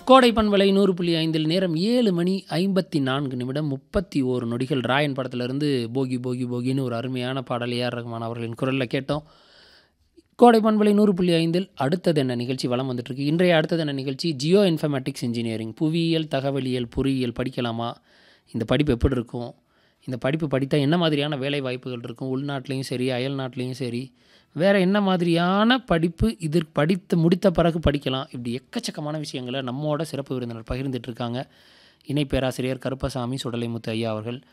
கோடை பண்பலை நூறு புள்ளி ஐந்தில் நேரம் ஏழு மணி ஐம்பத்தி நான்கு நிமிடம் முப்பத்தி ஓரு நொடிகள் ராயன் படத்திலிருந்து போகி போகி போகின்னு ஒரு அருமையான பாடல் ஏஆர் ரஹ்மான் அவர்களின் குரலில் கேட்டோம் கோடை பண்பலை நூறு புள்ளி ஐந்தில் அடுத்தது என்ன நிகழ்ச்சி வலம் வந்துட்டுருக்கு இன்றைய அடுத்தது என்ன நிகழ்ச்சி ஜியோ இன்ஃபர்மேட்டிக்ஸ் இன்ஜினியரிங் புவியியல் தகவலியல் பொறியியல் படிக்கலாமா இந்த படிப்பு எப்படி இருக்கும் இந்த படிப்பு படித்தா என்ன மாதிரியான வேலை வாய்ப்புகள் இருக்கும் உள்நாட்டிலையும் சரி அயல் நாட்டிலையும் சரி வேறு என்ன மாதிரியான படிப்பு இது படித்து முடித்த பிறகு படிக்கலாம் இப்படி எக்கச்சக்கமான விஷயங்களை நம்மோட சிறப்பு விருந்தினர் பகிர்ந்துட்டு இருக்காங்க இணை பேராசிரியர் கருப்பசாமி சுடலைமுத்து ஐயா அவர்கள்